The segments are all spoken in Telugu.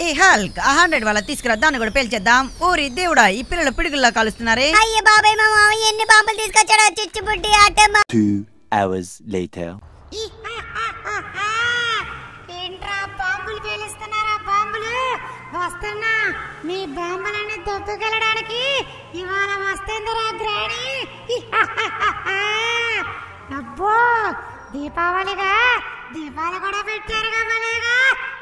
ఏ హల్క్ ఆ హండ్రెడ్ వాళ్ళ తీసుకురా దాన్ని కూడా పేల్చేద్దాం ఊరి దేవుడా ఈ పిల్లలు పిడుగుల్లా కాలుస్తున్నారే అయ్య బాబాయ్ మా మామయ్య ఎన్ని బాంబులు తీసుకొచ్చాడో చిచ్చుబుడ్డి ఆటమ్మ Two hours later. ఏంట్రా బాంబులు పేలుస్తున్నారా బాంబులు వస్తున్నా మీ బాంబులన్నీ దొబ్బగలడానికి ఇవాళ వస్తుందిరా గ్రాణి అబ్బో దీపావళిగా దీపాలు కూడా పెట్టారుగా భలేగా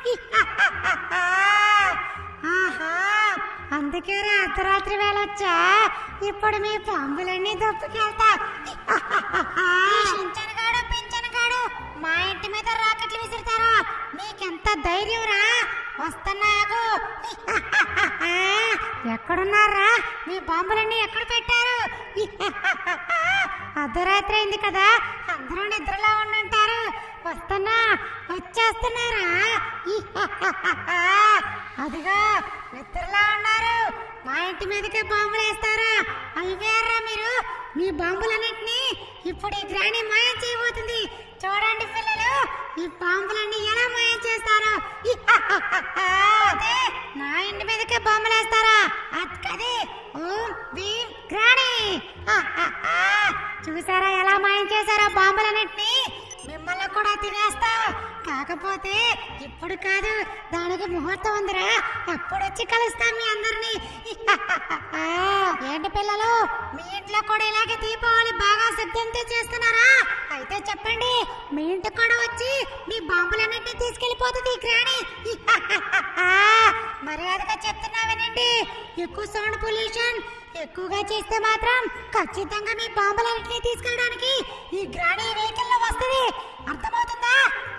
ఆహా అందుకే అర్ధరాత్రి వేళ వచ్చా ఇప్పుడు మీ బాంబులన్నీ దొప్పుకెళ్తా పింఛనగాడు పింఛనగాడు మా ఇంటి మీద రాకెట్లు విసురుతారు మీకెంత ధైర్యం రా వస్తున్నాగు ఎక్కడున్నారా మీ బాంబులన్నీ ఎక్కడ పెట్టారు అర్ధరాత్రి అయింది కదా అందరూ నిద్రలో ఉండుంటారు వస్తున్నా వచ్చేస్తున్నారా అదిగో నిద్రలో ఉన్నారు మా ఇంటి మీదకే బాంబులు వేస్తారా అయ్యారా మీరు మీ బాంబులన్నింటినీ ఇప్పుడు ఈ గ్రాణి మాయం చేయబోతుంది చూడండి పిల్లలు ఈ బాంబులన్నీ ఎలా మాయం చేస్తారో అదే నా ఇంటి మీదకే బాంబులు వేస్తారా అదే ఓం భీం గ్రాణి చూసారా ఎలా మాయం చేశారో బాంబులన్నింటినీ మిమ్మల్ని కూడా తినేస్తా కాకపోతే ఇప్పుడు కాదు దానికి ముహూర్తం ఉందిరా అప్పుడు వచ్చి కలుస్తాం మీ అందరినీ ఏంటి పిల్లలు మీ ఇంట్లో కూడా ఇలాగే దీపావళి బాగా సిద్ధంతో చేస్తున్నారా అయితే చెప్పండి మీ ఇంటికి కూడా వచ్చి మీ బాంబులన్నింటినీ తీసుకెళ్లిపోతుంది ఈ గ్రాణి మర్యాదగా చెప్తున్నా వినండి ఎక్కువ సౌండ్ పొల్యూషన్ ఎక్కువగా చేస్తే మాత్రం ఖచ్చితంగా మీ బాంబులన్నింటినీ తీసుకెళ్ళడానికి ఈ గ్రాణి వెహికల్ లో వస్తుంది అర్థమవుతుందా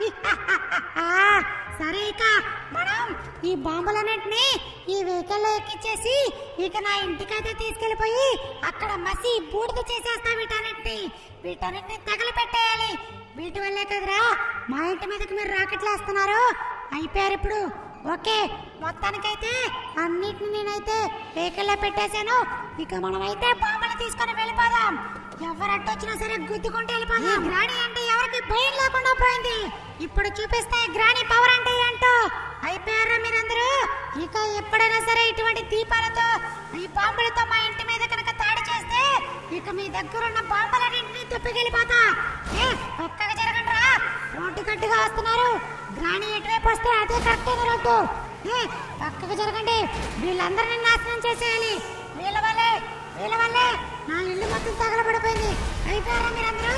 సరే ఇక మనం ఈ బాంబులన్నింటినీ ఈ వెహికల్ లో ఎక్కించేసి ఇక నా ఇంటికైతే తీసుకెళ్లిపోయి అక్కడ మసి బూడిద చేసేస్తా వీటన్నింటినీ వీటన్నింటినీ తగలు పెట్టేయాలి వీటి వల్లే కదరా మా ఇంటి మీదకి మీరు రాకెట్లు వేస్తున్నారు అయిపోయారు ఇప్పుడు ఓకే మొత్తానికైతే అన్నిటిని నేనైతే వెహికల్లో పెట్టేశాను ఇక మనమైతే బాంబులు తీసుకొని వెళ్ళిపోదాం ఎవరట్టు వచ్చినా సరే గుద్దుకుంటూ వెళ్ళిపోదాం గ్రాణి అంటే ఎవరికి భయం లేకుండా పోయింది ఇప్పుడు చూపిస్తే గ్రాణి పవర్ అంటే ఏంటో అయిపోయారా మీరందరూ ఇక ఎప్పుడైనా సరే ఇటువంటి దీపాలతో ఈ బాంబులతో మా ఇంటి మీద కనుక దాడి చేస్తే ఇక మీ దగ్గర ఉన్న బాంబులన్నింటినీ తిప్పికెళ్ళిపోతా ఏ ఒక్కగా జరగండి రా రోడ్డు గట్టిగా వస్తున్నారు గ్రాణి ఎటువైపు వస్తే అదే కరెక్ట్ అయిన రోడ్డు ఏ పక్కకు జరగండి వీళ్ళందరినీ నాశనం చేసేయాలి వీళ్ళ వల్లే వీళ్ళ వల్లే నా ఇల్లు మొత్తం తగలబడిపోయింది అయిపోయారా మీరందరూ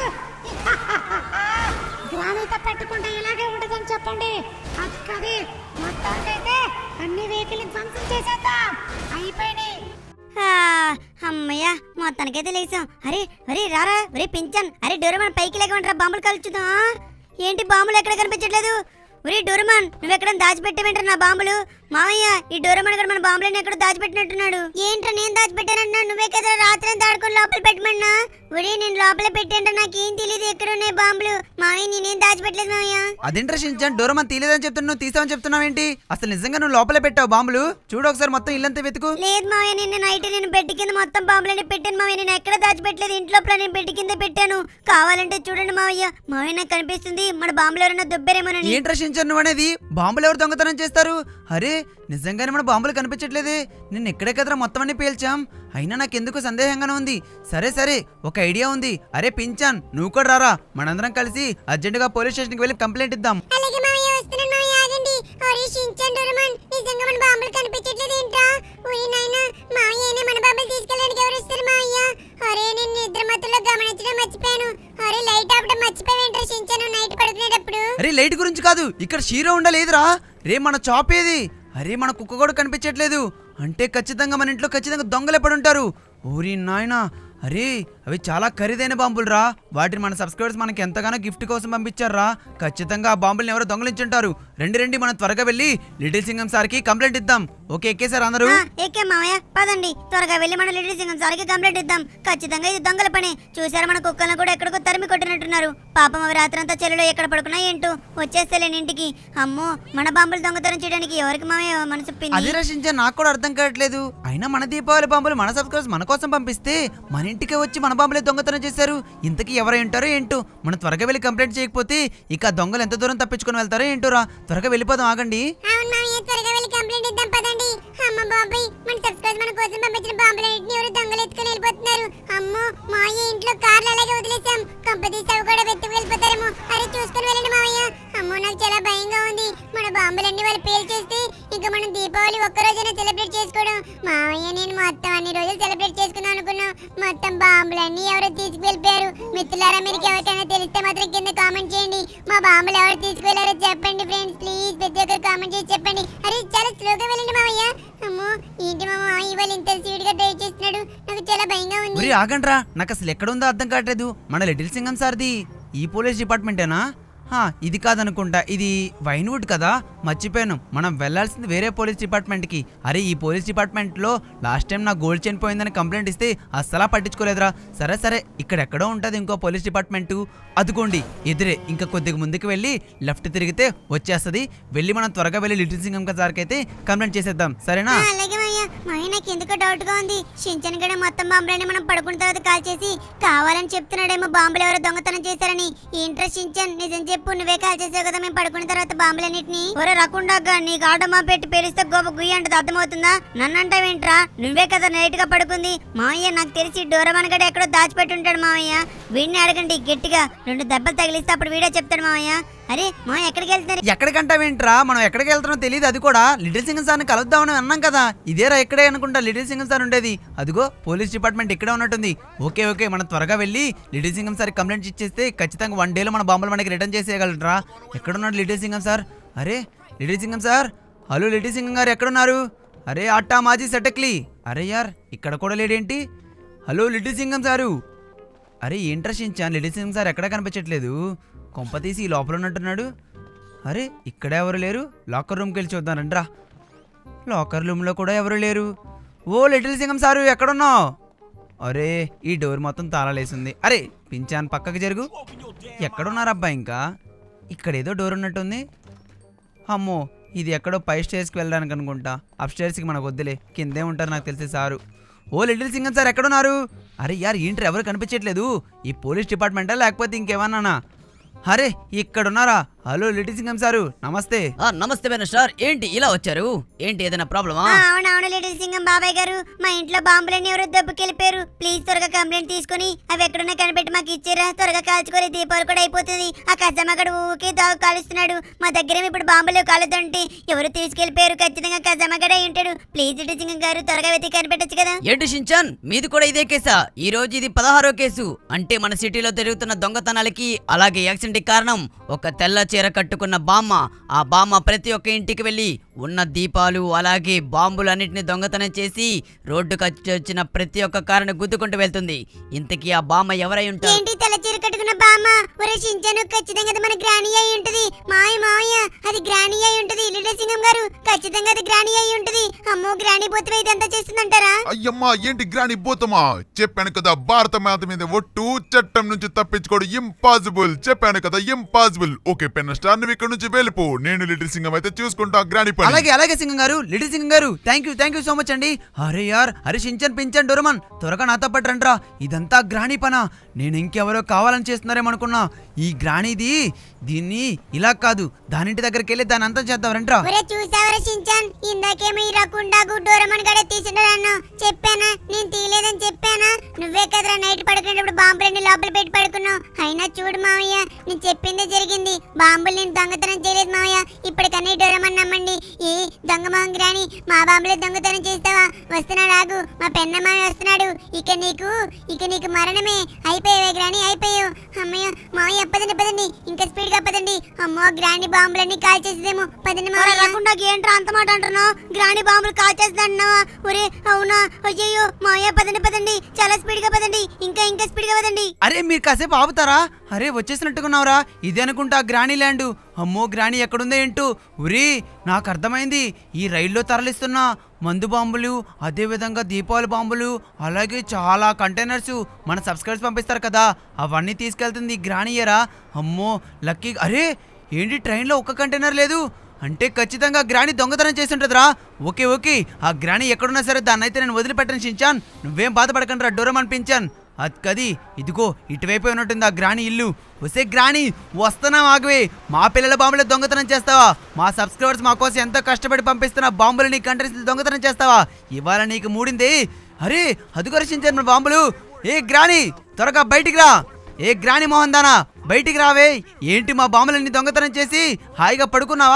గ్రామీతో పెట్టుకుంటే ఇలాగే ఉండదని చెప్పండి అది కది మొత్తానికైతే అన్ని వెహికల్ ధ్వంసం చేసేద్దాం అయిపోయినాయి ఆ, అమ్మయ్య మొత్తానికైతే లేసాం అరే అరే రారా అరే పింఛన్ అరే డోరమాన్ పైకి లేకమంటారా బాంబులు కలుచుదా ఏంటి బాంబులు ఎక్కడ కనిపించట్లేదు ఒరే డోరమాన్ నువ్వు ఎక్కడ దాచిపెట్టమంటారు నా బాంబులు మావయ్య ఈ డోరమాన్ గారు మన బాంబులను ఎక్కడ దాచిపెట్టినట్టున్నాడు ఏంట్రా నేను దాచిపెట్టానన్నా నువ్వే కదా రాత్రి దాడుకొని లోపల పెట్టమన్నా ఒరే నేను లోపల పెట్టేంట నాకేం తెలియదు ఎక్కడ ఉన్నాయి బాంబులు మావయ్య నేనేం దాచిపెట్టలేదు మావయ్య అదేంట్రా షించాన్ డోరమన్ తీలేదని చెప్తున్నా నువ్వు తీసావని చెప్తున్నావేంటి అసలు నిజంగా నువ్వు లోపలే పెట్టావు బాంబులు చూడు ఒకసారి మొత్తం ఇల్లంతా వెతుకు లేదు మావయ్య నిన్న నైట్ నేను బెడ్ కింద మొత్తం బాంబులని పెట్టాను మావయ్య నేను ఎక్కడ దాచిపెట్టలేదు ఇంట్లో నేను బెడ్ కింద పెట్టాను కావాలంటే చూడండి మావయ్య మావయ్య నాకు కనిపిస్తుంది మన బాంబులు ఎవరైనా దుబ్బేరేమోనని ఏంట్రా షించాన్ నువ్వు అనేది బాంబులు ఎవరు దొంగతనం చేస్తారు అరే నిజంగానే మన బాంబులు కనిపించట్లేదే నిన్న ఇక్కడే కదరా మొత్తం అన్ని పేల్చాం అయినా నాకెందుకు సందేహంగానే ఉంది సరే సరే ఒక ఐడియా ఉంది అరే పించాన్ నువ్వు కూడా రారా మనందరం కలిసి అర్జెంటుగా పోలీస్ స్టేషన్కి వెళ్ళి కంప్లైంట్ ఇద్దాం అలాగే మావయ్య వస్తున్నాను మావయ్య ఆగండి ఒరే షించాన్ డోరమాన్ నిజంగా మన బాంబులు కనిపించట్లేదు ఏంట్రా ఒరే నాయన మావయ్య అయినా మన బాంబులు తీసుకెళ్ళడానికి ఎవరు వస్తారు మావయ్య ఒరే నేను నిద్ర మత్తులో గమనించడం మర్చిపోయాను ఒరే లైట్ ఆపడం మర్చిపోయావేంట్రా షించాను నైట్ పడుకునేటప్పుడు అరే లైట్ గురించి కాదు ఇక్కడ షీరో ఉండలేదురా రే మన చాప్ ఏది అరే మన కుక్క కూడా కనిపించట్లేదు అంటే ఖచ్చితంగా మన ఇంట్లో ఖచ్చితంగా దొంగలు ఎప్పుడు ఉంటారు ఓరి నాయనా అరే అవి చాలా ఖరీదైన బాంబులు రా వాటిని మన సబ్స్క్రైబర్స్ మనకి ఎంతగానో గిఫ్ట్ కోసం పంపించారా ఖచ్చితంగా ఆ బాంబుల్ని ఎవరో దొంగలించుంటారు రండి రండి మనం త్వరగా వెళ్ళి లిటిల్ సింగం సార్కి కంప్లైంట్ ఇద్దాం ఓకే ఎక్కేసారు అందరూ ఆ, ఎక్కే మావయ్య పదండి త్వరగా వెళ్ళి మన లేడీ సింగం సార్కి కంప్లైంట్ ఇద్దాం ఖచ్చితంగా ఇది దొంగల పని చూసారా మన కుక్కలను కూడా ఎక్కడికో తరిమి కొట్టినట్టున్నారు పాపం అవి రాత్రంతా చెల్లులో ఎక్కడ పడుకున్నా ఏంటో వచ్చేస్తేలేని ఇంటికి అమ్మో మన బాంబులు దొంగతనం చేయడానికి ఎవరికి మావయ్య మనసు పింది అది రచించే నాకు కూడా అర్థం కావట్లేదు అయినా మన దీపావళి బాంబులు మన సబ్స్క్రైబర్స్ మన కోసం పంపిస్తే మన ఇంటికే వచ్చి మన బాంబులే దొంగతనం చేశారు ఇంతకీ ఎవరై ఉంటారో ఏంటో మనం త్వరగా వెళ్ళి కంప్లైంట్ చేయకపోతే ఇక ఆ దొంగలు ఎంత దూరం తప్పించుకొని వెళ్తారో ఏంటోరా త్వరగా వెళ్ళిపోదాం ఆగండి అవును మావయ్య త్వరగా వెళ్ళి కంప్లైంట్ ఇంకా మనం దీపావళి ఒక్కరోజైనా సెలబ్రేట్ చేసుకోవడం మావయ్య నేను మొత్తం అన్ని రోజులు సెలబ్రేట్ చేసుకుందాం అనుకున్నాం మొత్తం బాంబులన్నీ ఎవరో తీసుకువెళ్ళిపోయారు మిత్రులారా మీరు ఎవరికైనా తెలిస్తే మాత్రం కింద కామెంట్ చేయండి మా బాంబులు ఎవరు తీసుకువెళ్ళారో చెప్పండి ఫ్రెండ్స్ ప్లీజ్ ప్రతి ఒక్కరు కామెంట్ చేసి చెప్పండి అరే చాలా స్లోగా వెళ్ళండి మావయ్య అమ్మో ఏంటి మా మావయ్య వాళ్ళు ఇంత స్పీడ్ గా డ్రైవ్ చేస్తున్నాడు నాకు చాలా భయంగా ఉంది ఒరే ఆగండ్రా నాకు అసలు ఎక్కడుందో అర్థం కావట్లేదు మన లిటిల్ సింగం సార్ది ఈ పోలీస్ డిపార్ట్మెంటేనా హా, ఇది కాదనుకుంటా ఇది వైన్వుడ్ కదా మర్చిపోయాను మనం వెళ్ళాల్సింది వేరే పోలీస్ డిపార్ట్మెంట్కి అరే ఈ పోలీస్ డిపార్ట్మెంట్లో లాస్ట్ టైం నా గోల్డ్ చైన్ పోయిందని కంప్లైంట్ ఇస్తే అస్సలా పట్టించుకోలేదురా సరే సరే ఇక్కడ ఎక్కడో ఉంటుంది ఇంకో పోలీస్ డిపార్ట్మెంటు అదుకోండి ఎదురే ఇంకా కొద్దిగా ముందుకు వెళ్ళి లెఫ్ట్ తిరిగితే వచ్చేస్తుంది వెళ్ళి మనం త్వరగా వెళ్ళి లిటిల్ సింగం సార్కి అయితే కంప్లైంట్ చేసేద్దాం సరేనా ఆ, అలాగే మావయ్య మావయ్య నాకు ఎందుకో డౌట్ గా ఉంది షించన్ గడ మొత్తం బాంబులని మనం పడుకున్న తర్వాత కాల్ చేసి కావాలని చెప్తున్నాడేమో బాంబులు ఎవరో దొంగతనం చేశారని ఏంట్రా షించన్ నిజం చెప్పు నువ్వే కాల్ చేసావు కదా మేము పడుకున్న తర్వాత బాంబులన్నిటిని ఒరే రకుండా నీకు ఆడమా పెట్టి పేలిస్తే గోప గుయ్యి అంటది అర్థమవుతుందా నన్ను అంటావేంట్రా నువ్వే కదా నైట్ గా పడుకుంది మావయ్య నాకు తెలిసి డోరమన్ గడ ఎక్కడో దాచిపెట్టి ఉంటాడు మావయ్య వీడిని అడగండి గట్టిగా రెండు దెబ్బలు తగిలిస్తే అప్పుడు వీడే చెప్తాడు మావయ్య అరే మావయ్య ఎక్కడికి వెళ్తున్నారు ఎక్కడికంటావేంట్రా మనం ఎక్కడికి వెళ్తున్నామో తెలియదు అది కూడా లిటిల్ సింగం సార్ని కలుద్దామని అన్నాం కదా ఇదేరా ఇక్కడే అనుకుంటా లిటిల్ సింగం సార్ ఉండేది అదిగో పోలీస్ డిపార్ట్మెంట్ ఇక్కడే ఉన్నట్టుంది ఓకే ఓకే మనం త్వరగా వెళ్ళి లిటిల్ సింగం సార్ కంప్లైంట్ ఇచ్చేస్తే ఖచ్చితంగా వన్ డేలో మన బాంబులు మనకి రిటర్న్ చేసేయగలరా ఎక్కడున్నాడు లిటిల్ సింగం సార్ అరే little Singam sir hello little Singam గారు ఎక్కడున్నారు అరే అట్టా మాజీ సెటక్లీ అరే యార్ ఇక్కడ కూడా లేడేంటి హలో లిటిల్ సింగం సారు అరే ఏంట్రా షించాన్ లిటిల్ సింగ్ సార్ ఎక్కడ కనిపించట్లేదు కొంప తీసి ఈ లోపల ఉన్నట్టున్నాడు అరే ఇక్కడ ఎవరు లేరు లాకర్ రూమ్కి వెళ్ళి చూద్దాం రండ్రా లాకర్ రూమ్లో కూడా ఎవరు లేరు ఓ లిటిల్ సింగం సారు ఎక్కడున్నావు అరే ఈ డోర్ మొత్తం తాళాలేసింది అరే పించాన్ పక్కకి జరుగు ఎక్కడున్నారబ్బా ఇంకా ఇక్కడ ఏదో డోర్ ఉన్నట్టుంది అమ్మో ఇది ఎక్కడో పై స్టేర్స్కి వెళ్ళడానికి అనుకుంటా అప్ స్టేర్స్కి మనకు వద్దులే కిందే ఉంటారు నాకు తెలిసి సారు ఓ లిటిల్ సింగం సార్ ఎక్కడున్నారు అరే యార్ ఏంటి ఎవరు కనిపించట్లేదు ఈ పోలీస్ డిపార్ట్మెంటా లేకపోతే ఇంకేమన్నానా అరే ఇక్కడున్నారా హలో లిటిల్ సింగం సారు నమస్తే ఆ, నమస్తే మినిస్టర్ ఏంటి ఇలా వచ్చారు ఏంటి ఏదైనా ప్రాబ్లమా ఆ, అవునవును లిటిల్ సింగం బాబాయ్ గారు మా ఇంట్లో బాంబులన్నీ ఎవరో దెబ్బకెళ్ళిపోయారు ప్లీజ్ త్వరగా కంప్లైంట్ తీసుకుని అవి ఎక్కడున్నా కనిపెట్టి మాకు ఇచ్చారా త్వరగా కాల్చుకొని దీపావళి కూడా అయిపోతుంది ఆ కజమ్మగడు ఊకే దాగు కాలుస్తున్నాడు మా దగ్గర ఇప్పుడు బాంబులు కాలుతుంటే ఎవరు తీసుకెళ్లిపోయారు ఖచ్చితంగా కజమ్మగడే ఉంటాడు ప్లీజ్ లిటిల్ సింగం గారు త్వరగా వెతికి కనిపెట్టచ్చు కదా ఏంటి షించాన్ మీది కూడా ఇదే కేసా ఈ రోజు ఇది పదహారో కేసు అంటే మన సిటీలో జరుగుతున్న దొంగతనాలకి అలాగే యాక్సిడెంట్ కారణం ఒక తెల్ల చీర కట్టుకున్న బామ్మ ఆ బామ్మ ప్రతి ఒక్క ఇంటికి వెళ్ళి ఉన్న దీపాలు అలాగే బాంబులన్నిటిని దొంగతనం చేసి రోడ్డుకు వచ్చి వచ్చిన ప్రతి ఒక్క కారుని గుద్దుకుంటూ వెళ్తుంది ఇంతకీ ఆ బామ్మ ఎవరై ఉంటారు ఏంటి తెల్ల చీర కట్టుకున్న బామ్మ ఒరే చించాను ఖచ్చితంగా అది మన గ్రాణి అయి ఉంటది మాయ మావయ్య అది గ్రాణి అయి ఉంటది లిటిల్ సింగం గారు ఖచ్చితంగా అది గ్రాణి అయి ఉంటది అమ్మో గ్రాణి పోతే ఇదంతా చేస్తుందంటారా అయ్యమ్మా ఏంటి గ్రాని భూతమా చెప్పాను కదా భారత మాత మీద ఒట్టు చట్టం నుంచి తప్పించుకోవడం ఇంపాసిబుల్ చెప్పాను కదా ఇంపాసిబుల్ ఓకే పెన్న స్టార్ నువ్వు ఇక్కడ నుంచి వెళ్ళిపో నేను లిటిల్ సింగం అయితే చూసుకుంటా గ్రాని పని అలాగే అలాగే సింగం గారు లిటిల్ సింగం గారు thank you thank you so much అండి అరే యార్ అరే షించన్ పించన్ డోరమన్ త్వరగా నాతో పాటు రండ్రా ఇదంతా గ్రాణి పనా నేను ఇంకెవరో కావాలని చేస్తున్నారేమనుకున్నా ఈ గ్రాణిది దీన్ని ఇలా కాదు దానింటి దగ్గరికి వెళ్ళి దాని అంతం చేద్దాం రండ్రా ఒరే చూసావరా చించాన్ ఇందాకేమో ఈ రకుండా గుడ్డోరమని గడే తీసినాడన్నా చెప్పానా నేను తీయలేదని చెప్పానా నువ్వే కదరా నైట్ పడుకునేటప్పుడు బాంబులన్నీ లోపల పెట్టి పడుకున్నావు అయినా చూడు మావయ్య నేను చెప్పిందే జరిగింది బాంబులు నేను దొంగతనం చేయలేదు మావయ్య ఇప్పటికన్నా ఈ డోరమని నమ్మండి ఈ దొంగ మొహం రాని మా బాంబులే దొంగతనం చేస్తావా వస్తున్నాడు ఆగు మా పెన్నమ్మ వస్తున్నాడు ఇక నీకు ఇక నీకు మరణమే అయిపోయావే గ్రాని అయిపోయావు అమ్మయ్య మావయ్య పదండి పదండి ఇంకా స్పీడ్ గా పదండి అమ్మో గ్రాని బాంబులన్నీ కాల్ చేసేదేమో పదండి మావయ్య రాకుండా ఏంట్రా అంత మాట అంటున్నావు గ్రాని బాంబులు కాల్ చేస్తాన్నావా ఒరే అవునా అయ్యయ్యో మావయ్య పదండి పదండి చాలా స్పీడ్ గా పదండి ఇంకా ఇంకా స్పీడ్ గా పదండి అరే మీరు కాసేపు ఆపుతారా అరే వచ్చేసినట్టుకున్నావురా ఇది అనుకుంటా గ్రాణి ల్యాండ్ అమ్మో గ్రాణి ఎక్కడుందో ఏంటో ఉరి నాకు అర్థమైంది ఈ రైల్లో తరలిస్తున్న మందు బాంబులు అదేవిధంగా దీపావళి బాంబులు అలాగే చాలా కంటైనర్స్ మన సబ్స్క్రైబర్స్ పంపిస్తారు కదా అవన్నీ తీసుకెళ్తుంది ఈ గ్రాణియరా అమ్మో లక్కీ అరే ఏంటి ట్రైన్లో ఒక్క కంటైనర్ లేదు అంటే ఖచ్చితంగా గ్రాణి దొంగతనం చేస్తుంటదిరా ఓకే ఓకే ఆ గ్రాణి ఎక్కడున్నా సరే దాన్ని అయితే నేను వదిలిపెట్టను షించాన్ నువ్వేం బాధపడకండి రా డోరమన్ పించాన్ అది కది ఇదిగో ఇటువైపు ఉన్నట్టుంది ఆ గ్రాణి ఇల్లు వసే గ్రాణి వస్తున్నాం ఆగవే మా పిల్లల బాంబులు దొంగతనం చేస్తావా మా సబ్స్క్రైబర్స్ మా కోసం ఎంతో కష్టపడి పంపిస్తున్న బాంబులు నీ కంట్రీస్ దొంగతనం చేస్తావా ఇవాళ నీకు మూడింది అరే అదిగో రచించారు మన బాంబులు ఏ గ్రాణి త్వరగా బయటికి రా ఏ గ్రాణి మోహన్ దానా బయటికి రావే ఏంటి మా బాంబులన్నీ దొంగతనం చేసి హాయిగా పడుకున్నావా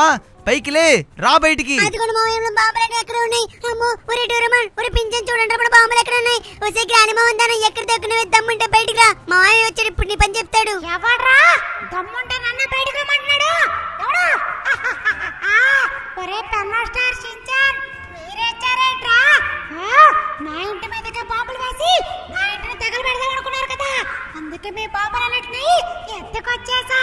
పైకి లే రా బయటికి అదిగోండి మామయ్య బాంబులన్నీ ఎక్కడ ఉన్నాయి అమ్మో ఒరే డోరమాన్ ఒరే పింఛన్ చూడండి అప్పుడు బాంబులు ఎక్కడ ఉన్నాయి ఒసే గ్రాని మామన్ దాన్ని ఎక్కడ దొక్కునవే దమ్ముంటే బయటికి రా మామయ్య వచ్చాడు ఇప్పుడు నీ పని చెప్తాడు ఎవడ్రా దమ్ముంటే నన్ను బయటకు రమ్మంటున్నాడు ఎవడు ఒరే పెన్నా స్టార్ షించాన్ మీరేచ్చారేంట్రా ఆ, నా ఇంటి మీదకి బాంబులు వేసి నా ఇంటిని తగలు పెడదాం అనుకున్నారు కదా అందుకే మీ బాంబులన్నిటిని ఎత్తుకొచ్చేసా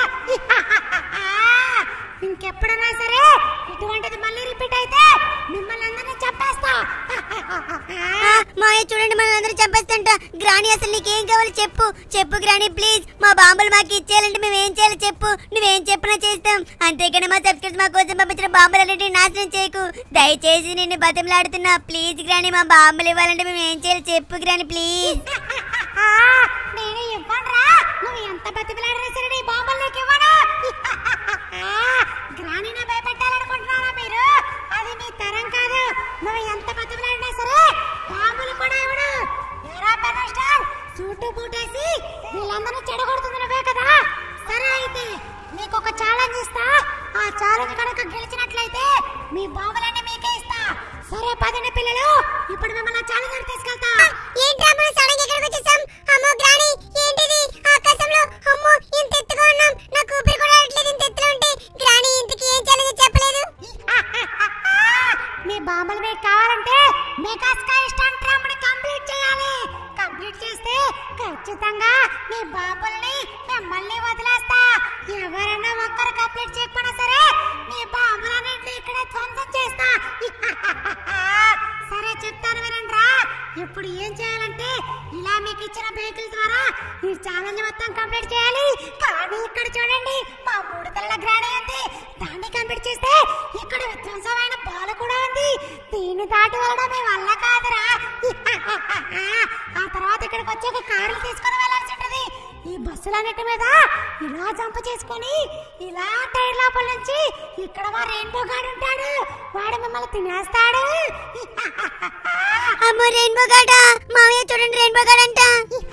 ఇంకెప్పుడైనా సరే ఇటువంటిది మళ్ళీ రిపీట్ అయితే మిమ్మల్ని అందరినీ చంపేస్తా ఆ, మామయ్య చూడండి మన అందరూ చంపేస్తుంట గ్రాని అసలు నీకేం కావాలి చెప్పు చెప్పు గ్రాని ప్లీజ్ మా బాంబులు మాకు ఇచ్చేయాలంటే మేము ఏం చేయాలి చెప్పు నువ్వేం చెప్పినా చేస్తాం అంతేకాని మా సబ్స్క్రైబర్స్ మా కోసం పంపించిన బాంబులన్నింటినీ నాశనం చేయకు దయచేసి నిన్ను బతిమలాడుతున్నా ప్లీజ్ గ్రాని మా బాంబులు ఇవ్వాలంటే మేము ఏం చేయాలి చెప్పు గ్రాని ప్లీజ్ ఆ, నేను ఇవ్వనురా నువ్వు ఎంత బతిమలాడినా సరే నీ బాంబులు నీకు ఇవ్వను గ్రానీని భయపెట్టాలనుకుంటున్నారా మీరు అది మీ తరం కాదు నువ్వు ఎంత బతిమలాడినా సరే బాంబులు కూడా ఇవ్వడు ఎరా పెనస్టార్ సూటు బూటేసి వీళ్ళందరినీ చెడగొడుతుంది నువ్వే కదా సరే అయితే నీకు ఒక ఛాలెంజ్ ఇస్తా ఆ ఛాలెంజ్ కనుక గెలిచినట్లయితే మీ బాంబులన్నీ మీకే ఇస్తా సరే పదండి పిల్లలు ఇప్పుడు మిమ్మల్ని ఛాలెంజ్ తీసుకెళ్తా ఏంట్రా మనం సడన్ గా ఇక్కడికి వచ్చేసాం అమ్మో గ్రాని ఏంటిది ఆకాశంలో అమ్మో ఇంత ఎత్తుగా ఉన్నాం నాకు ఊపిరి కూడా రావట్లేదు ఇంత ఎత్తులో ఉంటే గ్రాని ఇంతకి ఏం ఛాలెంజ్ చెప్పలేదు మీ బాంబులు మీకు కావాలంటే మెగా స్కై స్టంట్ రామ్ని కంప్లీట్ చేయాలి కంప్లీట్ చేస్తే ఖచ్చితంగా మీ బాంబుల్ని మిమ్మల్ని వదిలేస్తా ఎవరైనా ఒక్కరు కంప్లీట్ చేయకపోయినా సరే మీ బాంబులన్నింటినీ ఇక్కడే ధ్వంసం చేస్తా సరే చెప్తాను వినండిరా ఇప్పుడు ఏం చేయాలంటే ఇలా మీకు ఇచ్చిన వెహికల్ ద్వారా ఈ ఛాలెంజ్ మొత్తం కంప్లీట్ చేయాలి కానీ ఇక్కడ చూడండి మా మూడు తల్ల గ్రాణి ఉంది దాన్ని కంప్లీట్ చేస్తే ఇక్కడ విధ్వంసమైన బాల్ కూడా ఉంది దీన్ని దాటి వెళ్ళడం మీ వల్ల కాదురా ఆ తర్వాత ఇక్కడికి వచ్చాక కార్లు తీసుకొని వెళ్ళాల్సి ఉంటుంది ఈ బస్సులన్నిటి మీద ఇలా జంప్ చేసుకొని ఇలా టైర్ లోపల నుంచి ఇక్కడ మా రెయిన్బో గార్డ్ ఉంటాడు వాడు మిమ్మల్ని తినేస్తాడు అమ్మో రెయిన్బో గాడ మామయ్య చూడండి రెయిన్బో గాడ్ అంట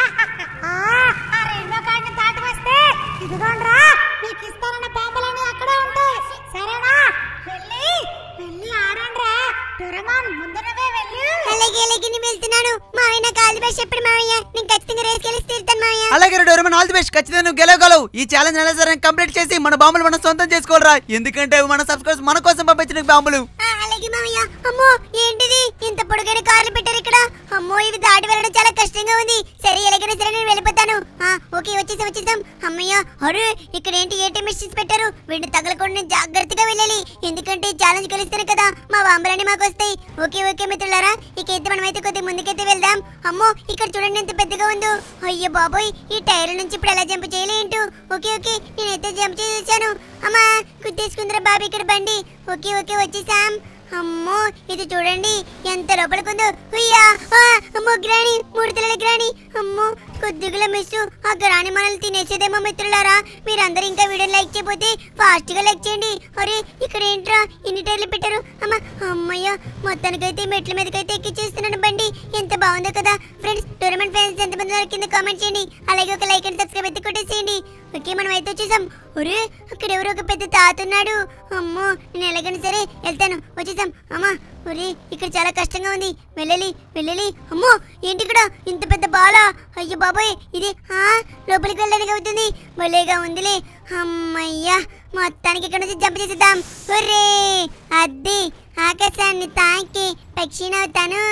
ఆ ఆ రెయిన్బో గార్డ్ ని దాటి వస్తే ఇదిగోండ్రా మీకు ఇస్తానన్న బాంబులన్నీ అక్కడే ఉంటాయి సరేనా వెళ్ళి వెళ్ళి ఆడండ్రా డొరమాన్ ముందు నువ్వే వెళ్ళు అలాగే అలాగే నేను వెళ్తున్నాను మామయ్య నాకు ఆల్ ది బెస్ట్ చెప్పండి మామయ్య నేను ఖచ్చితంగా రేస్ గెలిచి తీరుతాను మామయ్య అలాగే డోరమన్ ఆల్ ది బెస్ట్ ఖచ్చితంగా నువ్వు గెలవగలవు ఈ ఛాలెంజ్ ఎలా సరే కంప్లీట్ చేసి మన బాంబులు మనం సొంతం చేసుకోవాలరా ఎందుకంటే అవి మన సబ్స్క్రైబర్స్ మన కోసం పంపించిన బాంబులు ఆ, అలాగే మామయ్య అమ్మో ఏంటిది ఇంత పొడుగైన కార్లు పెట్టారు ఇక్కడ అమ్మో ఇవి దాటి వెళ్ళడం చాలా కష్టంగా ఉంది సరే ఎలాగైనా సరే నేను వెళ్ళిపోతాను ఆ, ఓకే వచ్చేసాం వచ్చేసాం అమ్మయ్య అరే ఇక్కడ ఏంటి ఏటీఎం మిషన్స్ పెట్టారు వీటిని తగలకుండా నేను జాగ్రత్తగా వెళ్ళాలి ఎందుకంటే ఛాలెంజ్ గెలిస్తేనే కదా మా బాంబులన్నీ మాకు వస్తాయి ఓకే ఓకే మిత్రులారా ఇకైతే మనమైతే కొద్దిగా ముందుకైతే వెళ్దాం అమ్మో ఇక్కడ చూడండి ఎంత పెద్దగా ఉందో అయ్యో బాబోయ్ ఈ టైర్ నుంచి ఇప్పుడు ఎలా జంప్ చేయలేంటూ ఓకే ఓకే నేనైతే జంప్ చేసేసాను అమ్మా గుద్దేసుకుందరా బాబు ఇక్కడ బండి ఓకే ఓకే వచ్చేసాం అమ్మో ఇది చూడండి ఎంత లోపలికుందో ఉయ్యా ఆ, అమ్మో గ్రాని మూడు తలల గ్రాని అమ్మో కొద్దిగా మిస్ ఆ గ్రాని మనల్ని తినేసేదేమో మిత్రులారా మీరందరూ ఇంకా వీడియో లైక్ చేయకపోతే ఫాస్ట్ గా లైక్ చేయండి అరే ఇక్కడ ఏంట్రా ఇన్ని టైర్లు పెట్టారు అమ్మ అమ్మయ్య మొత్తానికైతే మెట్ల మీదకైతే ఎక్కిచ్చేస్తున్నాను బండి ఎంత బాగుందో కదా ఫ్రెండ్స్ టోర్నమెంట్ ఫ్యాన్స్ ఎంతమంది ఉన్నారు కింద కామెంట్ చేయండి అలాగే ఒక లైక్ అండ్ సబ్స్క్రైబ్ అయితే కొట్టేసేయండి ఓకే మనం అయితే వచ్చేసాం ఒరే అక్కడ ఎవరో ఒక పెద్ద తాత ఉన్నాడు అమ్మో నేను ఎలాగైనా సరే వెళ్తాను వచ్చేసాం అమ్మా ఒరే ఇక్కడ చాలా కష్టంగా ఉంది వెళ్ళాలి వెళ్ళాలి అమ్మో ఏంటి ఇక్కడ ఇంత పెద్ద బాల అయ్యో బాబోయ్ ఇది ఆ లోపలికి వెళ్ళడానికి అవుతుంది భలేగా ఉందిలే అమ్మయ్యా మొత్తానికి ఇక్కడ నుంచి జంప్ చేసేద్దాం ఒరే అద్ది ఆకాశాన్ని తాకి పక్షినవుతాను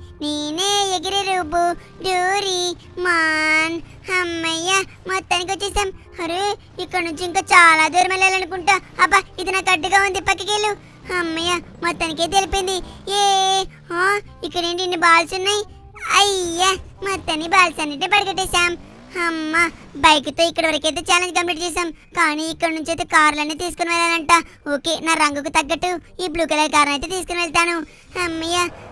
నేనే ఎగిరే రూపు డోరీ మాన్ అమ్మయ్య మొత్తానికి వచ్చేసాం అరే ఇక్కడ నుంచి ఇంకా చాలా దూరం వెళ్ళాలనుకుంటా అబ్బా ఇది నాకు అడ్డుగా ఉంది పక్కకి వెళ్ళు అమ్మయ్య మొత్తానికే తెలిపింది ఏ ఆ, ఇక్కడ ఏంటి ఇన్ని బాల్స్ ఉన్నాయి అయ్యా మొత్తాన్ని బాల్స్ అన్నిటిని పడగొట్టేశాం అమ్మ బైక్తో ఇక్కడ వరకైతే ఛాలెంజ్ కంప్లీట్ చేసాం కానీ ఇక్కడ నుంచి అయితే కార్లన్నీ తీసుకుని వెళ్ళాలంట ఓకే నా రంగుకు తగ్గట్టు ఈ బ్లూ కలర్ కార్ అయితే తీసుకుని వెళ్తాను అమ్మయ్య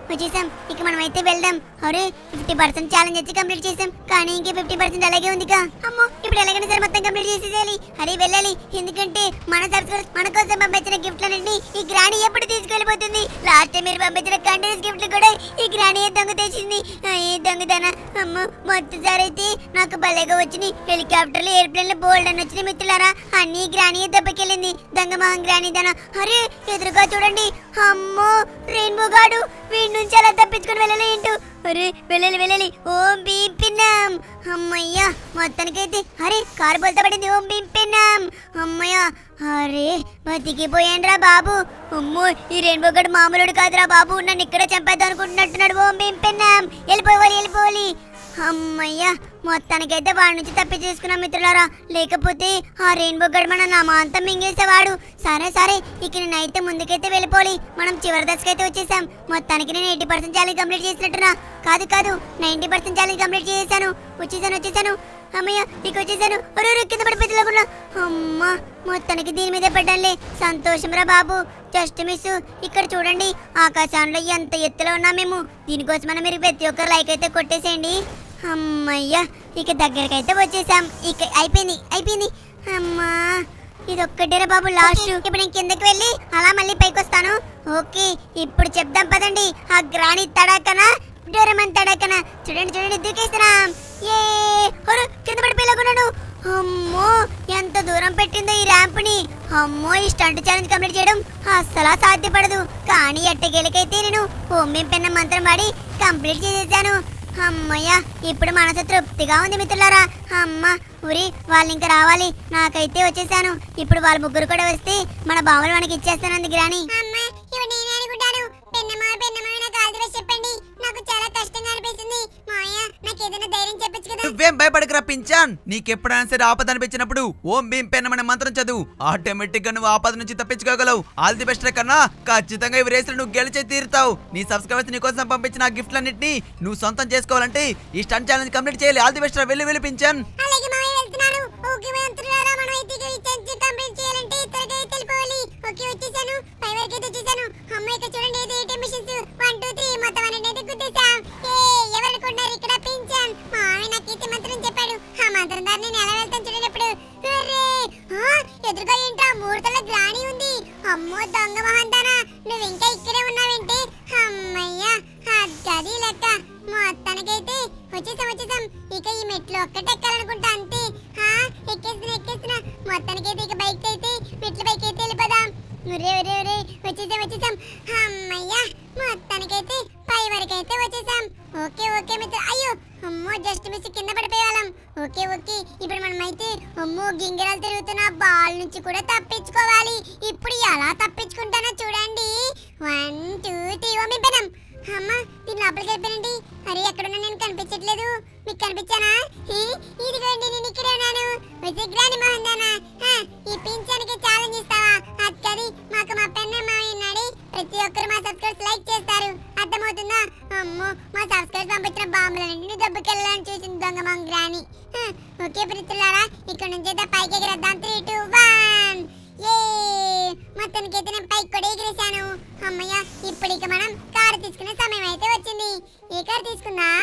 వచ్చేసాం ఇక మనం అయితే వెళ్దాం అరే ఫిఫ్టీ పర్సెంట్ ఛాలెంజ్ అయితే కంప్లీట్ చేసాం కానీ ఇంకా ఫిఫ్టీ పర్సెంట్ అలాగే ఉందిగా అమ్మో ఇప్పుడు ఎలాగైనా సరే మొత్తం కంప్లీట్ చేసేసేయాలి అరే వెళ్ళాలి ఎందుకంటే మన సబ్స్క్రైబర్స్ మన కోసం పంపించిన గిఫ్ట్లన్నింటినీ ఈ గ్రాణి ఎప్పుడు తీసుకెళ్ళిపోతుంది లాస్ట్ టైం మీరు పంపించిన కంటిన్యూస్ గిఫ్ట్లు కూడా ఈ గ్రాణి దొంగ తెచ్చింది ఆ, ఏ దొంగదన అమ్మో మొదటిసారి అయితే నాకు భలేగా వచ్చినాయి హెలికాప్టర్లు ఎయిర్ప్లేన్లు బోల్డ్ అని వచ్చినాయి మిత్రులారా అన్ని గ్రాణి దెబ్బకెళ్ళింది దొంగ మహం గ్రాణి దన అరే ఎదురుగా చూడండి అమ్మో రెయిన్బో గాడు వీడి నుంచి అలా తప్పించుకొని వెళ్ళాలి ఏంటో అరే వెళ్ళాలి వెళ్ళాలి ఓం భీం పిన్నాం అమ్మయ్యా మొత్తానికైతే అరే కారు బోల్తా పడింది ఓం భీం పిన్నాం అమ్మయ్యా అరే బతికిపోయానురా బాబు అమ్మో ఈ రెయిన్బో గడు మామూలుడు కాదురా బాబు నన్ను ఇక్కడ చంపేద్దాం అనుకుంటున్నట్టున్నాడు ఓం భీం పిన్నాం వెళ్ళిపోవాలి వెళ్ళిపోవాలి అమ్మయ్యా మొత్తానికైతే వాడి నుంచి తప్పి చేసుకున్నాం మిత్రులారా లేకపోతే ఆ రెయిన్బో గడ్ మన నామాంతం మింగేసేవాడు సరే సరే ఇక నేనైతే ముందుకైతే వెళ్ళిపోవాలి మనం చివరి దశకైతే వచ్చేసాం మొత్తానికి నేను ఎయిటీ పర్సెంట్ ఛాలెంజ్ కంప్లీట్ చేసినట్టున్నా కాదు కాదు నైంటీ పర్సెంట్ ఛాలెంజ్ కంప్లీట్ చేసేసాను వచ్చేసాను వచ్చేసాను అమ్మయ్య ఇక వచ్చేసాను ఒరు కింద పడిపోయి లేకుండా అమ్మా మొత్తానికి దీని మీద పడ్డానులే సంతోషం రా బాబు జస్ట్ మిస్ ఇక్కడ చూడండి ఆకాశంలో ఎంత ఎత్తులో ఉన్నా మేము దీనికోసమైనా మీరు ప్రతి ఒక్కరు లైక్ అయితే కొట్టేసేయండి అమ్మయ్యా ఇక దగ్గరకైతే వచ్చేసాం ఇక అయిపోయింది అయిపోయింది అమ్మా ఇది ఒక్కటేరా బాబు లాస్ట్ ఇప్పుడు నేను కిందకి వెళ్ళి అలా మళ్ళీ పైకి వస్తాను ఓకే ఇప్పుడు చెప్దాం పదండి ఆ గ్రాణి తడాకనా డోరమన్ తడాకనా చూడండి చూడండి దూకేస్తున్నాం ఏ ఒరు కింద పడిపోయేలాగున్నాను అమ్మో ఎంత దూరం పెట్టిందో ఈ ర్యాంప్ని అమ్మో ఈ స్టంట్ ఛాలెంజ్ కంప్లీట్ చేయడం అస్సలా సాధ్యపడదు కానీ ఎట్టగేలకైతే నేను హోమీ పెన్న మంత్రం వాడి కంప్లీట్ చేసేసాను అమ్మయ్య ఇప్పుడు మనసు తృప్తిగా ఉంది మిత్రులారా అమ్మ ఉరి వాళ్ళు ఇంకా రావాలి నాకైతే వచ్చేసాను ఇప్పుడు వాళ్ళ ముగ్గురు కూడా వస్తే మన బావలు మనకి ఇచ్చేస్తానంది గ్రాని అమ్మ ఇప్పుడు నేనే అనుకుంటాను పెన్నమా పెన్నమా నాకు ఆల్ ది బెస్ట్ చెప్పండి నాకు చాలా కష్టంగా అనిపిస్తుంది మావయ్య నాకు ఏదైనా ధైర్యం చెప్పొచ్చు కదా నువ్వేం భయపడకురా పించాన్ నీకెప్పుడైనా సరే ఆపద అనిపించినప్పుడు ఓం భీం పెన్నమనే మంత్రం చదువు ఆటోమేటిక్ గా నువ్వు ఆపద నుంచి తప్పించుకోగలవు ఆల్ ది బెస్ట్ కన్నా ఖచ్చితంగా ఇవి రేసులు నువ్వు గెలిచే తీరుతావు నీ సబ్స్క్రైబర్స్ నీ కోసం పంపించిన ఆ గిఫ్ట్లన్నింటినీ నువ్వు సొంతం చేసుకోవాలంటే ఈ స్టంట్ ఛాలెంజ్ కంప్లీట్ చేయాలి ఆల్ ది బెస్ట్ వెళ్ళి వెళ్ళి పించాన్ అలాగే మావయ్య వెళ్తున్నాను ఓకే మంత్రులారా మనం అయితే ఇక ఈ చర్చ కంప్లీట్ చేయాలంటే త్వరగా అయితే వెళ్ళిపోవాలి ఓకే వచ్చేసాను పై వరకు అయితే వచ్చేసాను అమ్మ ఇక్కడ చూడండి ఇది ATM machines one two three మొత్తం అన్ని అయితే గుర్తిస్తాం ఏ ఎవరనుకున్నారు ఇక్కడ పింఛన్ మావి నాకు అయితే మంత్రం చెప్పాడు ఆ మంత్రం దాన్ని నేను ఎలా వెళ్తాను చూడండి ఇప్పుడు హుర్రే! ఆ, ఎదురుగా ఏంట్రా మూర్తల గ్రాణి ఉంది అమ్మో దొంగ మహంతానా నువ్వు ఇంకా ఇక్కడే ఉన్నావేంటి అమ్మయ్యా అది లెక్క మొత్తానికైతే వచ్చేసాం వచ్చేసాం ఇక ఈ మెట్లు ఒక్కటి ఎక్కాలనుకుంటా అంతే హా ఎక్కేస్తున్నా ఎక్కేస్తున్నా మొత్తానికైతే ఇక బైక్ అయితే మెట్ల బైక్ అయితే వెళ్ళిపోదాం ఒరే ఒరే ఒరే వచ్చేసాం వచ్చేసాం అమ్మయ్యా మొత్తానికైతే పై వరకు అయితే వచ్చేసాం ఓకే ఓకే మిత్ర అయ్యో అమ్మో జస్ట్ మిస్ కింద పడిపోయేవాళ్ళం ఓకే ఓకే ఇప్పుడు మనం అయితే అమ్మో గింగిరాలు తిరుగుతున్న బాల్ నుంచి కూడా తప్పించుకోవాలి ఇప్పుడు ఎలా తప్పించుకుంటానో చూడండి వన్ టూ త్రీ ఓ మీ పెనం అమ్మ దీని లోపలికి వెళ్ళిపోయానండి అరే ఎక్కడున్నా నేను కనిపించట్లేదు మీకు కనిపించానా హీ, ఇదిగోండి నేను ఇక్కడే ఉన్నాను విసిగ్రాని మోహందానా హా, ఈ పింఛానికి ఛాలెంజ్ ఇస్తావా అక్కడి మాకు మా పెన్న మావయ్య ఉన్నాడు ప్రతి ఒక్కరు మా సబ్స్క్రైబర్స్ లైక్ చేస్తారు అర్థమవుతుందా అమ్మో మా సబ్స్క్రైబర్స్ పంపించిన బాంబులన్నింటినీ దెబ్బకెళ్ళాలని చూసింది దొంగ మంగ్రాని హా, ఓకే ప్రీతులారా ఇక్కడ నుంచి అయితే పైకి ఎగిరేద్దాం త్రీ టూ వన్ ఏ మొత్తానికైతే నేను పైకి కూడా ఎగిరేశాను అమ్మయ్య ఇప్పుడు ఇక మనం కారు తీసుకునే సమయం అయితే వచ్చింది ఏ కారు తీసుకుందాం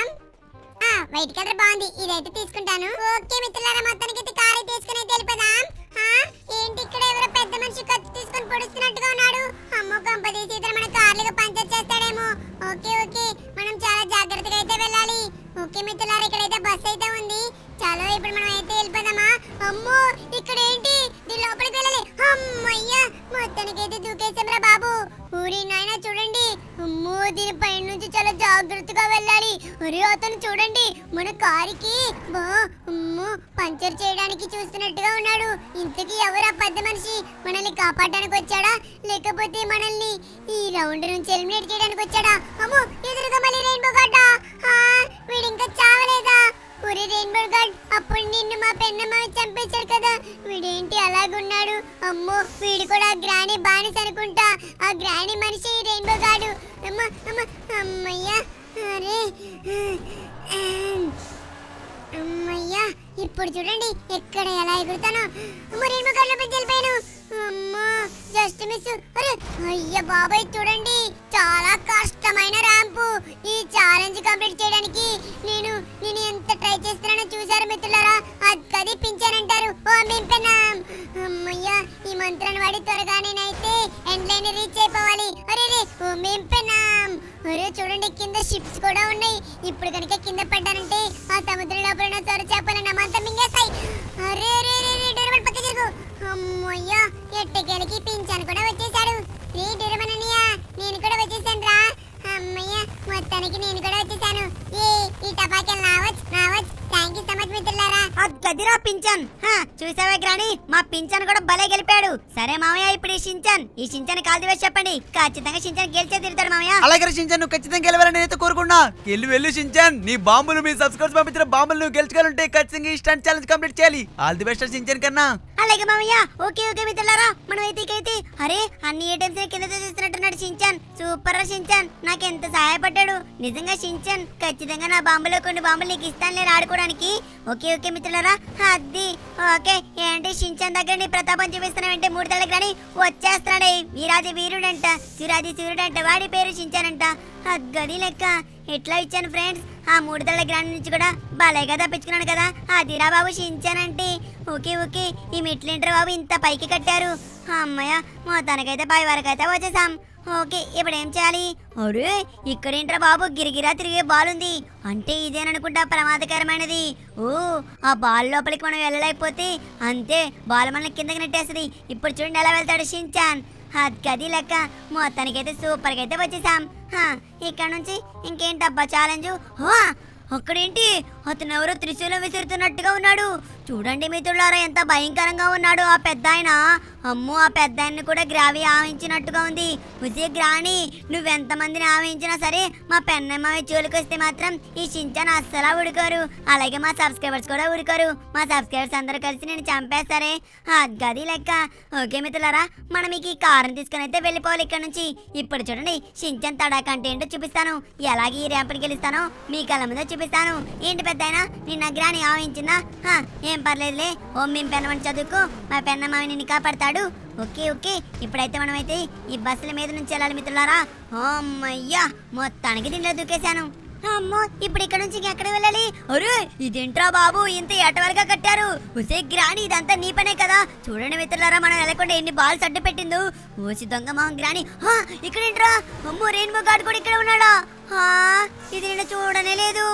ఆ వైట్ కలర్ బాగుంది ఇదైతే తీసుకుంటాను ఓకే మిత్రులారా మొత్తానికి అయితే కారు తీసుకుని అయితే వెళ్ళిపోదాం ఆ, ఏంటి ఇక్కడ ఎవరో పెద్ద మనిషి కత్తి తీసుకొని పొడుస్తున్నట్టుగా ఉన్నాడు అమ్మో కంపదీసి ఇతను మన కార్లుగా పంచర్ చేస్తాడేమో ఓకే ఓకే మనం చాలా జాగ్రత్తగా అయితే వెళ్ళాలి ఓకే మిత్రులారా ఇక్కడైతే బస్ అయితే ఉంది చలో ఇప్పుడు మనం అయితే వెళ్ళిపోదామా అమ్మో ఇక్కడ ఏంటి దీని లోపలికి వెళ్ళాలి అమ్మయ్యా మొత్తానికి అయితే దూకేసాంరా బాబు ఊరి నాయన చూడండి అమ్మో దీని పైన నుంచి చాలా జాగ్రత్తగా వెళ్ళాలి ఒరే అతను చూడండి మన కారుకి బా అమ్మో పంచర్ చేయడానికి చూస్తున్నట్టుగా ఉన్నాడు ఇంతకీ ఎవరు ఆ పెద్ద మనిషి మనల్ని కాపాడడానికి వచ్చాడా లేకపోతే మనల్ని ఈ రౌండ్ నుంచి ఎలిమినేట్ చేయడానికి వచ్చాడా అమ్మో ఎదురుగా మళ్ళీ రెయిన్బో గడ్డ వీడు ఇంకా చావలేదా ఒరే రెయిన్బో గార్డ్ అప్పుడు నిన్ను మా పెన్నమ్మ చంపేశాడు కదా వీడేంటి అలాగున్నాడు అమ్మో వీడు కూడా ఆ గ్రాని బానిస అనుకుంటా ఆ గ్రాని మనిషి రెయిన్బో గార్డు అమ్మ అమ్మ అమ్మయ్యా అరే అమ్మయ్యా ఇప్పుడు చూడండి ఎక్కడ ఎలా ఎగురుతానో అమ్మ రెయిన్బో గార్డులో పెంచి వెళ్ళిపోయాను అమ్మా జస్ట్ మిస్ అరే అయ్య బాబాయ్ చూడండి చాలా కష్టమైన ర్యాంపు కంప్లీట్ చేయడానికి నేను నేను ఎంత ట్రై చేస్తున్నానో చూసారు మిత్రులారా అది కదిపించానంటారు ఓ మింపెనాం అమ్మయ్యా ఈ మంత్రాన్ని వాడి త్వరగా నేనైతే ఎండ్ లైన్ రీచ్ అయిపోవాలి అరే రే ఓ మింపెనాం అరే చూడండి కింద షిప్స్ కూడా ఉన్నాయి ఇప్పుడు కనుక కింద పడ్డానంటే ఆ సముద్రం లోపల ఉన్న సొర చేపలు నమ్మంతా మింగేస్తాయి అరే రే రే రే డోరేమన్ పక్క జరుగు అమ్మయ్యా ఎట్టకేలకి పింఛాను కూడా వచ్చేసాడు రే డోరేమన్ అన్నయ్య నేను కూడా వచ్చేసాను రా అమ్మయ్య మొత్తానికి నేను కూడా వచ్చేసాను ఏ ఈ టపాకాయలు నావచ్చు నావచ్చు థ్యాంక్ యూ సో మచ్ మిత్రులారా గదిరా పింఛన్ హా, చూసావా గ్రాని మా పింఛన్ కూడా భలే గెలిపాడు సరే మామయ్య ఇప్పుడు ఈ షించాన్ ఈ షించాన్ కాల్ వేసి చెప్పండి ఖచ్చితంగా షించాన్ గెలిచే తిరుగుతాడు మామయ్య అలాగే షించాన్ నువ్వు ఖచ్చితంగా గెలవాలని నేనైతే కోరుకున్నా వెళ్ళి వెళ్ళు షించాన్ నీ బాంబులు మీ సబ్స్క్రైబర్స్ పంపించిన బాంబులు నువ్వు గెలుచుకోవాలంటే ఖచ్చితంగా ఈ స్టంట్ ఛాలెంజ్ కంప్లీట్ చేయాలి ఆల్ ది బెస్ట్ షించాన్ కన్నా అలాగే మామయ్య ఓకే ఓకే మిత్రులారా మనం అయితే ఇకైతే అరే అన్ని ఐటమ్స్ కింద చూస్తున్నట్టున్నాడు షించాన్ సూపర్ రా షించాన్ నాకు ఎంత సహాయపడ్డాడు నిజంగా షించాన్ ఖచ్చితంగా నా బాంబులో కొన్ని బాంబులు నీకు ఇస్తానులే ఆడుకోవడానికి ఓకే ఓకే మిత్రులారా అది ఓకే ఏంటి షించాన్ దగ్గర నీ ప్రతాపం చూపిస్తున్నావంటే మూడు తల గ్రాని వచ్చేస్తున్నాడే వీరాజు వీరుడంట శివరాజు సూర్యుడంట వాడి పేరు షించానంట గది లెక్క ఎట్లా ఇచ్చాను ఫ్రెండ్స్ ఆ మూడు తల గ్రాండ్ నుంచి కూడా భలేగా తప్పించుకున్నాను కదా అదిరా బాబు షించానంటే ఓకే ఓకే ఈ మెట్లేంటారు బాబు ఇంత పైకి కట్టారు అమ్మయ్య మొత్తానికైతే పై వరకు అయితే వచ్చేసాం ఓకే ఇప్పుడు ఏం చేయాలి అరే ఇక్కడేంట్రా బాబు గిరిగిరా తిరిగే బాల్ ఉంది అంటే ఇదేననుకుంటా ప్రమాదకరమైనది ఓ ఆ బాల్ లోపలికి మనం వెళ్ళలేకపోతే అంతే బాల్ మనల్ని కిందకి నెట్టేస్తుంది ఇప్పుడు చూడండి ఎలా వెళ్తాడు షించాన్ అది గది లెక్క మొత్తానికైతే సూపర్గా అయితే వచ్చేసాం హా, ఇక్కడ నుంచి ఇంకేంటబ్బా ఛాలెంజ్ అక్కడేంటి అతను ఎవరో త్రిశూలం విసురుతున్నట్టుగా ఉన్నాడు చూడండి మిత్రులారా ఎంత భయంకరంగా ఉన్నాడు ఆ పెద్ద ఆయన అమ్మో ఆ పెద్ద ఆయన్ని కూడా గ్రావి ఆవించినట్టుగా ఉంది ఉసే గ్రాని నువ్వెంత మందిని ఆవించినా సరే మా పెన్నమ్మాయి జోలికి వస్తే మాత్రం ఈ చించాను అస్సలా ఉడుకోరు అలాగే మా సబ్స్క్రైబర్స్ కూడా ఉడుకోరు మా సబ్స్క్రైబర్స్ అందరూ కలిసి నేను చంపేస్తారే ఆ గది లెక్క ఓకే మిత్రులారా మనం మీకు ఈ కారుని తీసుకుని అయితే వెళ్ళిపోవాలి ఇక్కడ నుంచి ఇప్పుడు చూడండి షించన్ తడాక అంటే ఏంటో చూపిస్తాను ఎలాగే ఈ ర్యాంపుని గెలుస్తానో మీ కళ్ళ ముందే చూపిస్తాను ఏంటి పెద్ద నిన్న గ్రాని ఆవించిందా హా, ఏం పర్లేదులే ఓం మేము పెన్నమని చదువుకో మా పెన్నమావి నిన్ను కాపాడతాడు ఓకే ఓకే ఇప్పుడైతే మనమైతే ఈ బస్సుల మీద నుంచి వెళ్ళాలి మిత్రులారా అమ్మయ్యా మొత్తానికి దీనిలో దూకేశాను అమ్మో ఇప్పుడు ఇక్కడ నుంచి ఎక్కడ వెళ్ళాలి అరే ఇదేంట్రా బాబు ఇంత ఎటవరగా కట్టారు ఉసే గ్రాని ఇదంతా నీ పనే కదా చూడండి మిత్రులారా మనం వెళ్ళకుండా ఎన్ని బాల్స్ అడ్డు పెట్టిందో ఓసి దొంగ మొహం గ్రాని హా, ఇక్కడేంట్రా అమ్మో రెయిన్బో గార్డ్ కూడా ఇక్కడ ఉన్నాడా హా, ఇది నేను చూడనే లేదు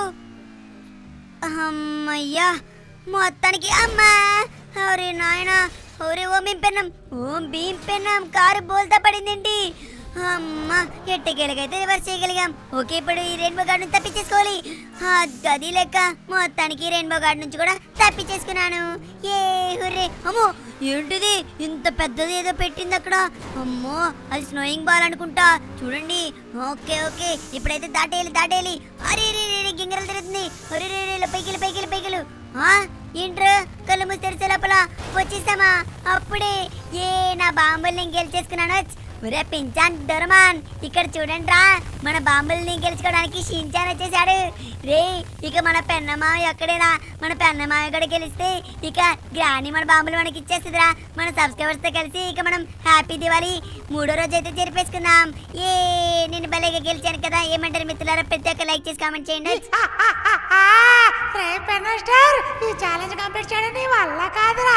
అమ్మయ్యా మొత్తానికి అమ్మా అరే నాయనా ఒరే ఓ మేము పెన్నాం ఓం భీం పెన్నాం కారు బోల్తా పడిందేంటి అమ్మా ఎట్టగెలగైతే రివర్స్ చేయగలిగాం ఓకే ఇప్పుడు ఈ రెయిన్బో గార్డ్ నుంచి తప్పించేసుకోవాలి ఆ గది లెక్క మొత్తానికి రెయిన్బో గార్డ్ నుంచి కూడా తప్పించేసుకున్నాను ఏ హుర్రే అమ్మో ఏంటిది ఇంత పెద్దది ఏదో పెట్టింది అక్కడ అమ్మో అది స్నోయింగ్ బాల్ అనుకుంటా చూడండి ఓకే ఓకే ఇప్పుడైతే దాటేయాలి దాటేయాలి అరే రే రే, రే గింగరలు తిరుగుతుంది అరే రే రే పైకిలు పైకిలు పైకిలు ఆ ఏంట్రా కళ్ళు మూసి తెరిచే లోపల వచ్చేసామా అప్పుడే ఏ నా బాంబుల్ని నేను గెలిచేసుకున్నాను ఒరే పించాన్ డొరమాన్ ఇక్కడ చూడండి రా మన బాంబుల్ని గెలుచుకోవడానికి షించాన్ వచ్చేసాడు రే ఇక మన పెన్నమావి ఒక్కడేనా మన పెన్నమావి కూడా గెలిస్తే ఇక గ్రాని మన బాంబులు మనకి ఇచ్చేస్తుందిరా మన సబ్స్క్రైబర్స్ తో కలిసి ఇక మనం హ్యాపీ దివాలి మూడో రోజు అయితే జరిపేసుకుందాం ఏ నేను భలేగా గెలిచాను కదా ఏమంటారు మిత్రులారా ప్రతి ఒక్క లైక్ చేసి కామెంట్ చేయండి రే పెనస్టర్ ఈ ఛాలెంజ్ కంప్లీట్ చేయడం నీ వల్ల కాదురా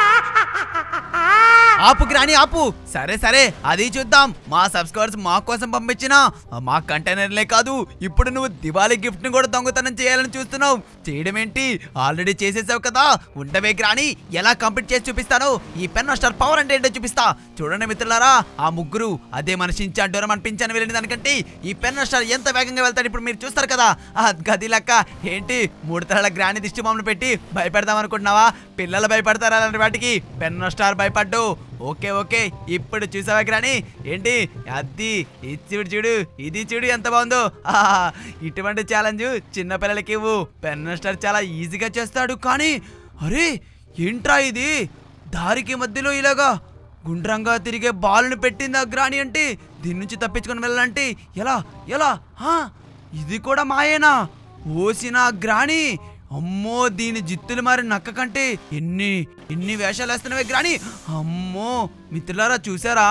ఆపు గ్రాని ఆపు సరే సరే అది చూద్దాం మా సబ్స్క్రైబర్స్ మా కోసం పంపించిన మా కంటైనర్లే కాదు ఇప్పుడు నువ్వు దివాళీ గిఫ్ట్ ని కూడా దొంగతనం చేయాలని చూస్తున్నావు చేయడం ఏంటి ఆల్రెడీ చేసేసావు కదా ఉండవే గ్రాని ఎలా కంప్లీట్ చేసి చూపిస్తాను ఈ పెన్ స్టార్ పవర్ అంటే ఏంటో చూపిస్తా చూడండి మిత్రులారా ఆ ముగ్గురు అదే మన షించాన్ డోరం అనిపించాను వెళ్ళిన దానికంటే ఈ పెన్ స్టార్ ఎంత వేగంగా వెళ్తాడు ఇప్పుడు మీరు చూస్తారు కదా ఆ గది లెక్క ఏంటి మూడు తరాల గ్రాని దిష్టి బొమ్మను పెట్టి భయపెడదాం అనుకుంటున్నావా పిల్లలు భయపడతారా అలాంటి వాటికి పెన్ స్టార్ భయపడ్డు ఓకే ఓకే ఇప్పుడు చూసావా గ్రాని ఏంటి అది ఇది చూడు చూడు ఇది చూడు ఎంత బాగుందో ఆహా, ఇటువంటి ఛాలెంజ్ చిన్నపిల్లలకి ఇవ్వు పెన్ స్టార్ చాలా ఈజీగా చేస్తాడు కానీ అరే ఏంట్రా ఇది దారికి మధ్యలో ఇలాగా గుండ్రంగా తిరిగే బాలుని పెట్టింది ఆ గ్రాని అంటే దీని నుంచి తప్పించుకొని వెళ్ళాలంటే ఎలా ఎలా హా, ఇది కూడా మాయేనా ఓసిన గ్రాని అమ్మో దీని జిత్తులు మారి నక్క కంటే ఎన్ని ఎన్ని వేషాలు వేస్తున్నవే గ్రాని అమ్మో మిత్రులారా చూసారా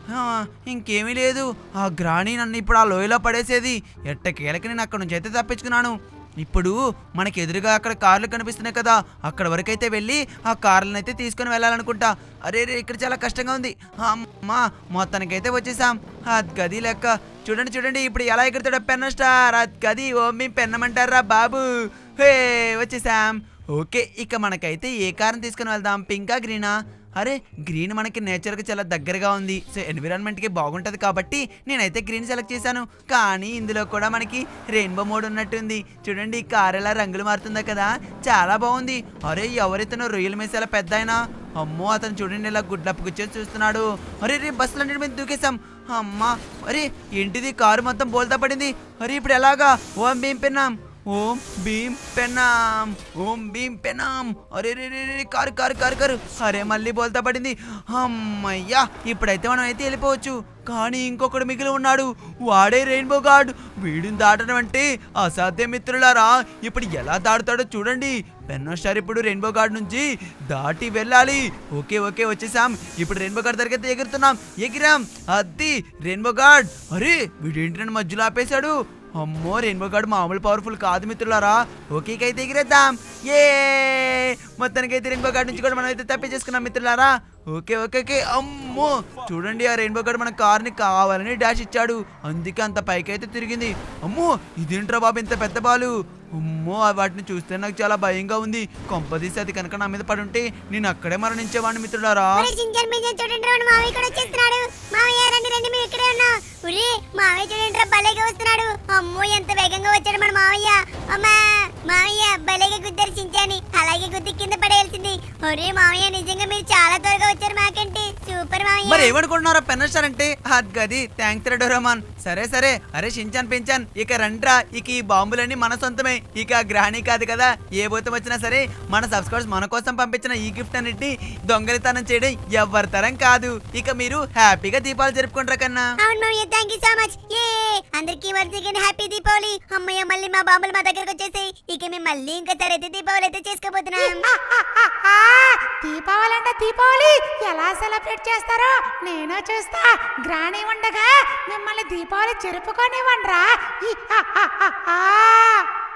ఆ, ఇంకేమీ లేదు ఆ గ్రాణి నన్ను ఇప్పుడు ఆ లోయలో పడేసేది ఎట్టకేలకి నేను అక్కడ నుంచి అయితే తప్పించుకున్నాను ఇప్పుడు మనకి ఎదురుగా అక్కడ కార్లు కనిపిస్తున్నాయి కదా అక్కడ వరకు అయితే వెళ్ళి ఆ కార్లను అయితే తీసుకొని వెళ్ళాలనుకుంటా అరే రే ఇక్కడ చాలా కష్టంగా ఉంది అమ్మా మొత్తానికైతే వచ్చేసాం అది గది లెక్క చూడండి చూడండి ఇప్పుడు ఎలా ఎగురుతాడో పెన్న స్టార్ అది గది ఓ మేము పెన్నమంటారా బాబు హే వచ్చేసాం ఓకే ఇక మనకైతే ఏ కారం తీసుకుని వెళ్దాం పింకా గ్రీనా అరే గ్రీన్ మనకి నేచర్కి చాలా దగ్గరగా ఉంది సో ఎన్విరాన్మెంట్కి బాగుంటుంది కాబట్టి నేనైతే గ్రీన్ సెలెక్ట్ చేశాను కానీ ఇందులో కూడా మనకి రెయిన్బో మోడ్ ఉన్నట్టుంది చూడండి ఈ కార్ ఎలా రంగులు మారుతుందో కదా చాలా బాగుంది అరే ఎవరైతే రొయ్యల మేసాల పెద్ద అయినా అమ్మో అతను చూడండి ఇలా గుడ్లప్పు కూర్చొని చూస్తున్నాడు అరే రే బస్సులన్నిటి మీద దూకేశాం అమ్మా అరే ఏంటిది కారు మొత్తం బోల్తా పడింది అరే ఇప్పుడు ఎలాగా ఓం భీం పెన్నాం ఓం భీం పెన్నాం ఓం భీం పెన్నాం అరే రే రే రే కారు కారు కారు కారు అరే మళ్ళీ బోల్తా పడింది అమ్మయ్యా ఇప్పుడైతే మనం అయితే వెళ్ళిపోవచ్చు కానీ ఇంకొకడు మిగిలి ఉన్నాడు వాడే రెయిన్బో గార్డ్ వీడిని దాటడం అంటే అసాధ్య మిత్రులారా ఇప్పుడు ఎలా దాటుతాడో చూడండి పెన్నో స్టార్ ఇప్పుడు రెయిన్బో గార్డ్ నుంచి దాటి వెళ్ళాలి ఓకే ఓకే వచ్చేసాం ఇప్పుడు రెయిన్బో గార్డ్ దగ్గర అయితే ఎగురుతున్నాం ఎగిరాం అది రెయిన్బో గార్డ్ అరే వీడేంటి నన్ను మధ్యలో ఆపేశాడు అమ్మో రెయిన్బో గార్డ్ మామూలు పవర్ఫుల్ కాదు మిత్రులారా ఓకే అయితే ఎగిరేద్దాం ఏ మొత్తానికైతే రెయిన్బో గార్డ్ నుంచి కూడా మనం అయితే తప్పించేసుకున్నాం మిత్రులారా ఓకే ఓకే ఓకే అమ్మో చూడండి ఆ రెయిన్బో గార్డ్ మన కార్ని కావాలని డాష్ ఇచ్చాడు అందుకే అంత పైకి అయితే తిరిగింది అమ్మో ఇదేంట్రా బాబు ఇంత పెద్ద బాలు అమ్మో ఆ వాటిని చూస్తే నాకు చాలా భయంగా ఉంది కొంపదీసి అది కనుక నా మీద పడి ఉంటే నేను అక్కడే మరణించేవాడిని మిత్రులారా ఒరే చించాన్ పించాన్ చూడండి రా మావయ్య కూడా వచ్చేస్తున్నాడు మావయ్య రండి రండి మేము ఇక్కడే ఉన్నాం ఉరి మావయ్య చూడండి రా భలేగా వస్తున్నాడు అమ్మో ఎంత వేగంగా వచ్చాడు మన మావయ్య అమ్మా మావయ్య భలేగా గుద్దారు చించాని అలాగే గుద్ది కింద పడేయాల్సింది ఒరే మావయ్య నిజంగా మీరు చాలా త్వరగా వచ్చారు మాకంటే సూపర్ మరి మావయ్య ఏమనుకుంటున్నారా పెన్న స్టార్ అంటే అది గది థ్యాంక్స్ రా డోరమాన్ సరే సరే అరే షించాన్ పెంచాన్ ఇక రండ్రా ఇక ఈ బాంబులన్నీ మన సొంతమే ఇక గ్రాణి కాదు కదా ఏ భూతం వచ్చినా సరే మన సబ్స్క్రైబర్స్ మన కోసం పంపించిన ఈ గిఫ్ట్ అన్నిటిని దొంగలితనం చేయడం ఎవరి తరం కాదు ఇక మీరు హ్యాపీగా దీపాలు జరుపుకుంటారా కన్నా అవును మావయ్య థ్యాంక్ యూ సో మచ్ ఏ అందరికీ వన్స్ అగైన్ హ్యాపీ దీపావళి అమ్మయ్య మళ్ళీ మా బాంబులు మా దగ్గరకు వచ్చేసాయి ఇక మేము మళ్ళీ ఇంకోసారి అయితే దీపావళి అయితే చేసుకోబోతున్నాం దీపావళి అంటే దీపావళి ఎలా సెలబ్రేట్ చేస్తారో నేను చూస్తా గ్రాణి ఉండగా మిమ్మల్ని దీపావళి జరుపుకోనివ్వండిరా ఈ హా హా హా హా.